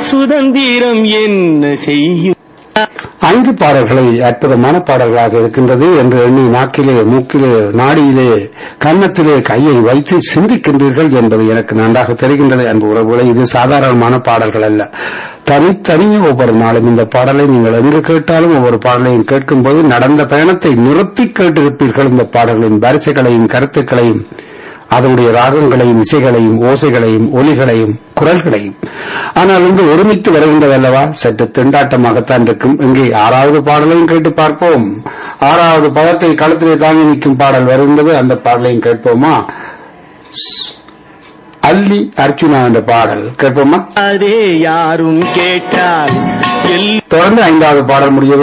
சுதந்திரம் என்ன செய்யும் ஐந்து பாடல்களை அற்புதமான பாடல்களாக இருக்கின்றது என்று எண்ணி நாக்கிலே மூக்கிலே நாடியிலே கன்னத்திலே கையை வைத்து சிந்திக்கின்றீர்கள் என்பது எனக்கு நன்றாக தெரிகின்றது அன்பு உறவுகளை இது சாதாரணமான பாடல்கள் அல்ல தனித்தனியே ஒவ்வொரு நாளும் இந்த பாடலை நீங்கள் எங்கு கேட்டாலும் ஒவ்வொரு பாடலையும் கேட்கும்போது நடந்த பயணத்தை நிறுத்தி கேட்டிருப்பீர்கள் இந்த பாடல்களின் வரிசைகளையும் கருத்துக்களையும் அதனுடைய ராகங்களையும் இசைகளையும் ஓசைகளையும் ஒலிகளையும் குரல்களையும் ஆனால் இங்கு ஒருமித்து வருகின்றதல்லவா சற்று திண்டாட்டமாகத்தான் இருக்கும் இங்கே ஆறாவது பாடலையும் கேட்டு பார்ப்போம் ஆறாவது பதத்தை களத்திலே தாங்கி நிற்கும் பாடல் வருகின்றது அந்த பாடலையும் கேட்போமா அல்லி அர்ச்சுனா என்ற பாடல் கேட்போமா அதே யாரும் கேட்டால் எல் தொடர்ந்து ஐந்தாவது பாடல் முடிய